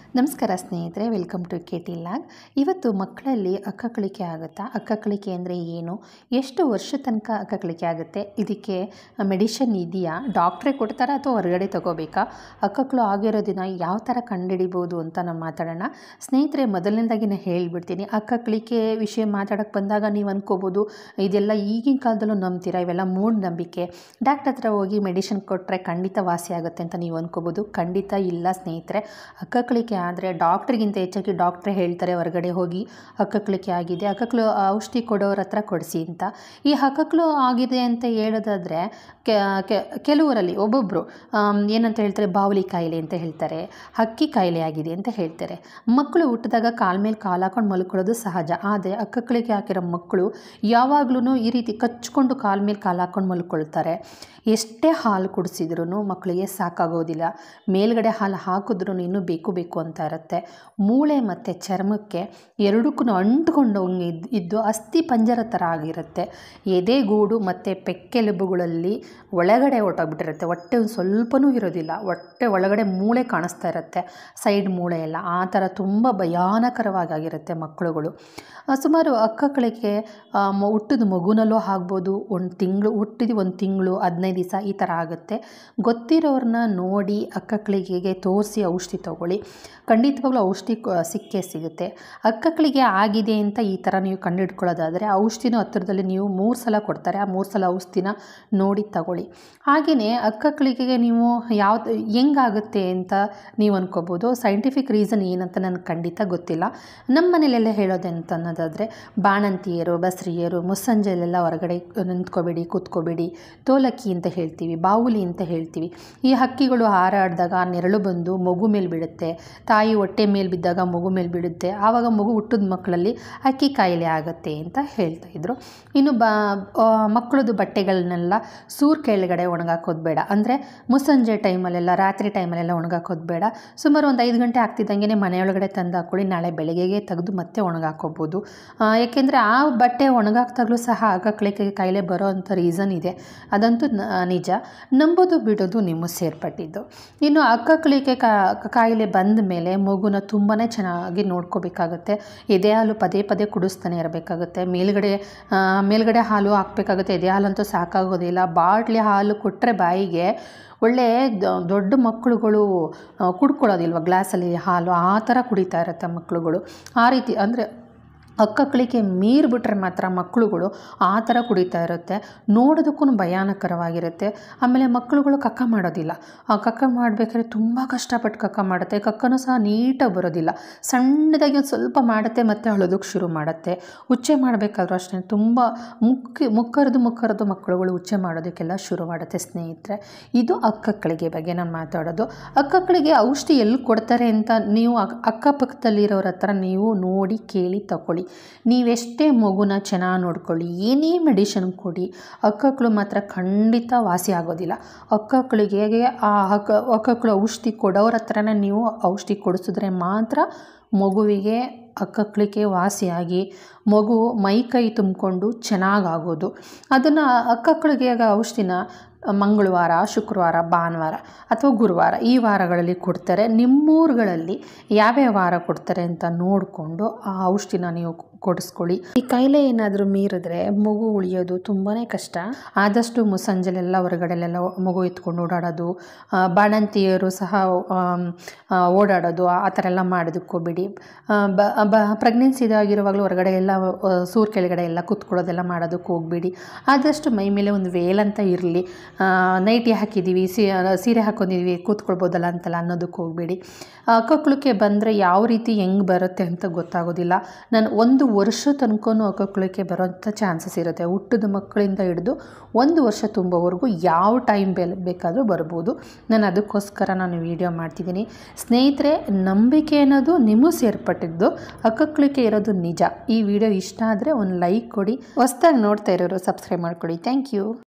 ನಮಸ್ಕಾರ ಸ್ನೇಹಿತರೆ welcome to K T lag ಇವತ್ತು ಮಕ್ಕಳಲ್ಲಿ ಅಕ್ಕಕಳಿಕೆ ಆಗುತ್ತಾ ಅಕ್ಕಕಳಿಕೆ ಅಂದರೆ ಏನು ಎಷ್ಟು ವರ್ಷ ತನಕ ಅಕ್ಕಕಳಿಕೆ ಆಗುತ್ತೆ ಇದಕ್ಕೆ ಮೆಡಿಷನ್ ಇದೆಯಾ ಡಾಕ್ಟ್ರೇ ಕೊಡ್ತಾರಾ ಅಥವಾ ಹೊರಗಡೆ ತಗೋಬೇಕಾ ಅಕ್ಕಕ್ಕಳು ಆಗಿರೋದನ್ನ ಯಾವ ಥರ ಕಂಡುಹಿಡಿಬೋದು ಅಂತ ನಾವು ಮಾತಾಡೋಣ ಸ್ನೇಹಿತರೆ ಮೊದಲನೇದಾಗಿ ನಾನು ಹೇಳ್ಬಿಡ್ತೀನಿ ಅಕ್ಕಕಳಿಕೆ ವಿಷಯ ಮಾತಾಡೋಕ್ಕೆ ಬಂದಾಗ ನೀವು ಅನ್ಕೋಬೋದು ಇದೆಲ್ಲ ಈಗಿನ ಕಾಲದಲ್ಲೂ ನಂಬ್ತೀರಾ ಇವೆಲ್ಲ ಮೂಢನಂಬಿಕೆ ಡಾಕ್ಟರ್ ಹತ್ರ ಹೋಗಿ ಮೆಡಿಷನ್ ಕೊಟ್ಟರೆ ಖಂಡಿತ ವಾಸಿ ಆಗುತ್ತೆ ಅಂತ ನೀವು ಅನ್ಕೋಬೋದು ಖಂಡಿತ ಇಲ್ಲ ಸ್ನೇಹಿತರೆ ಅಕ್ಕಕಳಿಕೆ ಆದರೆ ಡಾಕ್ಟ್ರಿಗಿಂತ ಹೆಚ್ಚಾಗಿ ಡಾಕ್ಟ್ರೇ ಹೇಳ್ತಾರೆ ಹೊರಗಡೆ ಹೋಗಿ ಅಕ್ಕಕಳಿಕೆ ಆಗಿದೆ ಅಕ್ಕಕ್ಳು ಔಷಧಿ ಕೊಡೋರ ಹತ್ರ ಕೊಡಿಸಿ ಅಂತ ಈ ಅಕ್ಕಕ್ಳು ಆಗಿದೆ ಅಂತ ಹೇಳೋದಾದರೆ ಕೆಲವರಲ್ಲಿ ಒಬ್ಬೊಬ್ಬರು ಏನಂತ ಹೇಳ್ತಾರೆ ಬಾವಲಿ ಕಾಯಿಲೆ ಅಂತ ಹೇಳ್ತಾರೆ ಹಕ್ಕಿ ಕಾಯಿಲೆ ಆಗಿದೆ ಅಂತ ಹೇಳ್ತಾರೆ ಮಕ್ಕಳು ಹುಟ್ಟಿದಾಗ ಕಾಲ ಮೇಲೆ ಕಾಲು ಹಾಕೊಂಡು ಮಲ್ಕೊಳ್ಳೋದು ಸಹಜ ಆದರೆ ಅಕ್ಕಕ್ಕಳಿಗೆ ಹಾಕಿರೋ ಮಕ್ಕಳು ಯಾವಾಗ್ಲೂ ಈ ರೀತಿ ಕಚ್ಕೊಂಡು ಕಾಲ ಮೇಲೆ ಕಾಲು ಹಾಕೊಂಡು ಮಲ್ಕೊಳ್ತಾರೆ ಎಷ್ಟೇ ಹಾಲು ಕುಡಿಸಿದ್ರೂ ಮಕ್ಕಳಿಗೆ ಸಾಕಾಗೋದಿಲ್ಲ ಮೇಲ್ಗಡೆ ಹಾಲು ಹಾಕಿದ್ರೂ ಇನ್ನೂ ಬೇಕು ಬೇಕು ಅಂತ ಇರುತ್ತೆ ಮೂಳೆ ಮತ್ತು ಚರ್ಮಕ್ಕೆ ಎರಡಕ್ಕೂ ಅಂಟ್ಕೊಂಡು ಇದ್ದು ಇದ್ದು ಅಸ್ಥಿ ಪಂಜರ ಥರ ಆಗಿರುತ್ತೆ ಎದೆಗೂಡು ಮತ್ತು ಪೆಕ್ಕೆಲುಬುಗಳಲ್ಲಿ ಒಳಗಡೆ ಹೊಟ್ಟೋಗ್ಬಿಟ್ಟಿರುತ್ತೆ ಹೊಟ್ಟೆ ಒಂದು ಸ್ವಲ್ಪನೂ ಇರೋದಿಲ್ಲ ಹೊಟ್ಟೆ ಒಳಗಡೆ ಮೂಳೆ ಕಾಣಿಸ್ತಾ ಇರುತ್ತೆ ಸೈಡ್ ಮೂಳೆ ಎಲ್ಲ ಆ ಥರ ತುಂಬ ಭಯಾನಕರವಾಗಿರುತ್ತೆ ಮಕ್ಕಳುಗಳು ಸುಮಾರು ಅಕ್ಕಗಳಿಗೆ ಹುಟ್ಟಿದ ಮಗುನಲ್ಲೂ ಆಗ್ಬೋದು ಒಂದು ತಿಂಗಳು ಹುಟ್ಟಿದ ಒಂದು ತಿಂಗಳು ಹದಿನೈದು ದಿವಸ ಈ ಥರ ಆಗುತ್ತೆ ಗೊತ್ತಿರೋರನ್ನ ನೋಡಿ ಅಕ್ಕಗಳಿಗೆ ತೋರಿಸಿ ಔಷಧಿ ತೊಗೊಳ್ಳಿ ಖಂಡಿತವಾಗ್ಲೂ ಔಷಧಿ ಸಿಕ್ಕೇ ಸಿಗುತ್ತೆ ಅಕ್ಕಗಳಿಗೆ ಆಗಿದೆ ಅಂತ ಈ ಥರ ನೀವು ಕಂಡುಹಿಡ್ಕೊಳ್ಳೋದಾದರೆ ಔಷಧಿನ ಹತ್ತಿರದಲ್ಲಿ ನೀವು ಮೂರು ಸಲ ಕೊಡ್ತಾರೆ ಆ ಮೂರು ಸಲ ಔಷಧಿನ ನೋಡಿ ತಗೊಳ್ಳಿ ಹಾಗೆಯೇ ಅಕ್ಕಗಳಿಗೆ ನೀವು ಯಾವ ಹೆಂಗಾಗುತ್ತೆ ಅಂತ ನೀವು ಅನ್ಕೋಬೋದು ಸೈಂಟಿಫಿಕ್ ರೀಸನ್ ಏನಂತ ನನಗೆ ಖಂಡಿತ ಗೊತ್ತಿಲ್ಲ ನಮ್ಮ ಮನೇಲೆಲ್ಲ ಹೇಳೋದಂತ ಅನ್ನೋದಾದರೆ ಬಾಣಂತಿಯರು ಬಸ್ರಿಯರು ಮುಸ್ಸಂಜೆಲೆಲ್ಲ ಹೊರಗಡೆ ನಿಂತ್ಕೋಬೇಡಿ ಕೂತ್ಕೋಬೇಡಿ ತೋಲಕ್ಕಿ ಅಂತ ಹೇಳ್ತೀವಿ ಬಾವುಲಿ ಅಂತ ಹೇಳ್ತೀವಿ ಈ ಹಕ್ಕಿಗಳು ಹಾರಾಡಿದಾಗ ನೆರಳು ಬಂದು ಮಗು ಮೇಲೆ ಬೀಳುತ್ತೆ ತಾಯಿ ಹೊಟ್ಟೆ ಮೇಲೆ ಬಿದ್ದಾಗ ಮಗು ಮೇಲೆ ಬೀಳುತ್ತೆ ಆವಾಗ ಮಗು ಹುಟ್ಟಿದ ಮಕ್ಕಳಲ್ಲಿ ಅಕ್ಕಿ ಕಾಯಿಲೆ ಆಗುತ್ತೆ ಅಂತ ಹೇಳ್ತಾ ಇದ್ರು ಇನ್ನು ಬಾ ಮಕ್ಕಳದು ಬಟ್ಟೆಗಳನ್ನೆಲ್ಲ ಸೂರ್ ಕೆಳಗಡೆ ಒಣಗಾಕೋದು ಬೇಡ ಅಂದರೆ ಮುಸ್ಸಂಜೆ ಟೈಮಲ್ಲೆಲ್ಲ ರಾತ್ರಿ ಟೈಮಲ್ಲೆಲ್ಲ ಒಣಗಾಕೋದು ಬೇಡ ಸುಮಾರು ಒಂದು ಐದು ಗಂಟೆ ಆಗ್ತಿದ್ದಂಗೆ ಮನೆಯೊಳಗಡೆ ತಂದು ಹಾಕ್ಕೊಳ್ಳಿ ನಾಳೆ ಬೆಳಗ್ಗೆಗೆ ತೆಗೆದು ಮತ್ತೆ ಒಣಗಾಕೋಬೋದು ಏಕೆಂದರೆ ಆ ಬಟ್ಟೆ ಒಣಗಾಕ್ದಾಗಲೂ ಸಹ ಅಕ್ಕಳಿಕೆ ಕಾಯಿಲೆ ಬರೋ ಅಂಥ ರೀಸನ್ ಇದೆ ಅದಂತೂ ನಿಜ ನಂಬೋದು ಬಿಡೋದು ನಿಮ್ಮ ಸೇರ್ಪಟ್ಟಿದ್ದು ಇನ್ನು ಅಕ್ಕಳಿಕೆ ಕಾಯಿಲೆ ಬಂದ ಮೇಲೆ ಮಗುನ ತುಂಬಾ ಚೆನ್ನಾಗಿ ನೋಡ್ಕೋಬೇಕಾಗತ್ತೆ ಎದೆ ಹಾಲು ಪದೇ ಪದೇ ಕುಡಿಸ್ತಾನೆ ಇರಬೇಕಾಗುತ್ತೆ ಮೇಲ್ಗಡೆ ಮೇಲ್ಗಡೆ ಹಾಲು ಹಾಕಬೇಕಾಗುತ್ತೆ ಎದೆ ಹಾಲಂತೂ ಸಾಕಾಗೋದಿಲ್ಲ ಬಾಟ್ಲಿ ಹಾಲು ಕೊಟ್ಟರೆ ಬಾಯಿಗೆ ಒಳ್ಳೆ ದೊಡ್ಡ ಮಕ್ಕಳುಗಳು ಕುಡ್ಕೊಳ್ಳೋದಿಲ್ವ ಗ್ಲಾಸಲ್ಲಿ ಹಾಲು ಆ ಥರ ಕುಡಿತಾ ಇರುತ್ತೆ ಮಕ್ಕಳುಗಳು ಆ ರೀತಿ ಅಂದರೆ ಅಕ್ಕಕ್ಕಳಿಗೆ ಮೀರಿಬಿಟ್ರೆ ಮಾತ್ರ ಮಕ್ಕಳುಗಳು ಆ ಥರ ಕುಡಿತಾ ಇರುತ್ತೆ ನೋಡೋದಕ್ಕೂ ಭಯಾನಕರವಾಗಿರುತ್ತೆ ಆಮೇಲೆ ಮಕ್ಕಳುಗಳು ಕಕ್ಕ ಮಾಡೋದಿಲ್ಲ ಆ ಕಕ್ಕ ಮಾಡಬೇಕಾದ್ರೆ ತುಂಬ ಕಷ್ಟಪಟ್ಟು ಕಕ್ಕ ಮಾಡುತ್ತೆ ಕಕ್ಕನೂ ಸಹ ನೀಟಾಗಿ ಬರೋದಿಲ್ಲ ಸಣ್ಣದಾಗಿ ಒಂದು ಸ್ವಲ್ಪ ಮಾಡುತ್ತೆ ಮತ್ತು ಅಳೋದಕ್ಕೆ ಶುರು ಮಾಡುತ್ತೆ ಉಚ್ಚೆ ಮಾಡಬೇಕಾದ್ರೂ ಅಷ್ಟೇ ತುಂಬ ಮುಕ್ಕಿ ಮುಕ್ಕರಿದು ಮುಕ್ಕರಿದು ಮಕ್ಕಳುಗಳು ಉಚ್ಚೆ ಮಾಡೋದಕ್ಕೆಲ್ಲ ಶುರು ಮಾಡುತ್ತೆ ಸ್ನೇಹಿತರೆ ಇದು ಅಕ್ಕಕ್ಕಳಿಗೆ ಬಗ್ಗೆ ನಾನು ಮಾತಾಡೋದು ಅಕ್ಕಕ್ಕಳಿಗೆ ಔಷಧಿ ಎಲ್ಲಿ ಕೊಡ್ತಾರೆ ಅಂತ ನೀವು ಅಕ್ಕಪಕ್ಕದಲ್ಲಿರೋರ ಹತ್ರ ನೀವು ನೋಡಿ ಕೇಳಿ ತಗೊಳ್ಳಿ ನೀವೆಷ್ಟೇ ಮಗುನ ಚೆನ್ನಾಗಿ ನೋಡ್ಕೊಳ್ಳಿ ಏನೇ ಮೆಡಿಷನ್ ಕೊಡಿ ಅಕ್ಕಕ್ಕಳು ಮಾತ್ರ ಖಂಡಿತ ವಾಸಿ ಆಗೋದಿಲ್ಲ ಅಕ್ಕಕ್ಕಳಿಗೆ ಆ ಅಕ್ಕ ಅಕ್ಕಕ್ಕಳು ಔಷಧಿ ಕೊಡೋರ ಹತ್ರನೇ ನೀವು ಔಷಧಿ ಕೊಡಿಸಿದ್ರೆ ಮಾತ್ರ ಮಗುವಿಗೆ ಅಕ್ಕಕ್ಕಳಿಕೆ ವಾಸಿಯಾಗಿ ಮಗು ಮೈ ಕೈ ತುಂಬಿಕೊಂಡು ಚೆನ್ನಾಗಾಗೋದು ಅದನ್ನು ಅಕ್ಕಕ್ಕಳಿಗೆ ಔಷಧಿನ ಮಂಗಳವಾರ ಶುಕ್ರವಾರ ಭಾನುವಾರ ಅಥವಾ ಗುರುವಾರ ಈ ವಾರಗಳಲ್ಲಿ ಕೊಡ್ತಾರೆ ನಿಮ್ಮೂರುಗಳಲ್ಲಿ ಯಾವ್ಯಾವ ವಾರ ಕೊಡ್ತಾರೆ ಅಂತ ನೋಡಿಕೊಂಡು ಆ ಔಷಧಿನ ನೀವು ಕೊಡಿಸ್ಕೊಳ್ಳಿ ಈ ಕಾಯಿಲೆ ಏನಾದರೂ ಮೀರಿದ್ರೆ ಮಗು ಉಳಿಯೋದು ತುಂಬಾ ಕಷ್ಟ ಆದಷ್ಟು ಮುಸ್ಸಂಜೆಲೆಲ್ಲ ಹೊರಗಡೆಲೆಲ್ಲ ಮಗು ಎತ್ಕೊಂಡು ಓಡಾಡೋದು ಬಾಣಂತಿಯರು ಸಹ ಓಡಾಡೋದು ಆ ಥರ ಎಲ್ಲ ಮಾಡೋದಕ್ಕೆ ಹೋಗ್ಬೇಡಿ ಬ ಪ್ರೆಗ್ನೆನ್ಸಿ ಇದಾಗಿರುವಾಗಲೂ ಹೊರಗಡೆ ಎಲ್ಲ ಸೂರ್ ಕೆಳಗಡೆ ಎಲ್ಲ ಕೂತ್ಕೊಳ್ಳೋದೆಲ್ಲ ಮಾಡೋದಕ್ಕೆ ಹೋಗಬೇಡಿ ಆದಷ್ಟು ಮೈ ಮೇಲೆ ಒಂದು ವೇಲ್ ಅಂತ ಇರಲಿ ನೈಟಿ ಹಾಕಿದ್ದೀವಿ ಸೀರೆ ಹಾಕೊಂಡಿದ್ದೀವಿ ಕೂತ್ಕೊಳ್ಬೋದಲ್ಲ ಅಂತಲ್ಲ ಅನ್ನೋದಕ್ಕೆ ಹೋಗಬೇಡಿ ಅಕ್ಕಕ್ಳಿಕೆ ಬಂದರೆ ಯಾವ ರೀತಿ ಹೆಂಗೆ ಬರುತ್ತೆ ಅಂತ ಗೊತ್ತಾಗೋದಿಲ್ಲ ನಾನು ಒಂದು ವರ್ಷ ತನಕ ಅಕ್ಕಕ್ಳಿಕೆ ಬರೋಂಥ ಚಾನ್ಸಸ್ ಇರುತ್ತೆ ಹುಟ್ಟಿದ ಮಕ್ಕಳಿಂದ ಹಿಡಿದು ಒಂದು ವರ್ಷ ತುಂಬೋವರೆಗೂ ಯಾವ ಟೈಮ್ ಬೇಲ್ ಬೇಕಾದರೂ ಬರ್ಬೋದು ನಾನು ಅದಕ್ಕೋಸ್ಕರ ನಾನು ವೀಡಿಯೋ ಮಾಡ್ತಿದ್ದೀನಿ ಸ್ನೇಹಿತರೆ ನಂಬಿಕೆ ಅನ್ನೋದು ನಿಮಗೂ ಸೇರ್ಪಟ್ಟಿದ್ದು ಅಕ್ಕಕ್ಳಿಕೆ ಇರೋದು ನಿಜ ಈ ವಿಡಿಯೋ ಇಷ್ಟ ಆದರೆ ಒಂದು ಲೈಕ್ ಕೊಡಿ ಹೊಸ್ದಾಗಿ ನೋಡ್ತಾ ಇರೋರು ಸಬ್ಸ್ಕ್ರೈಬ್ ಮಾಡ್ಕೊಳ್ಳಿ ಥ್ಯಾಂಕ್ ಯು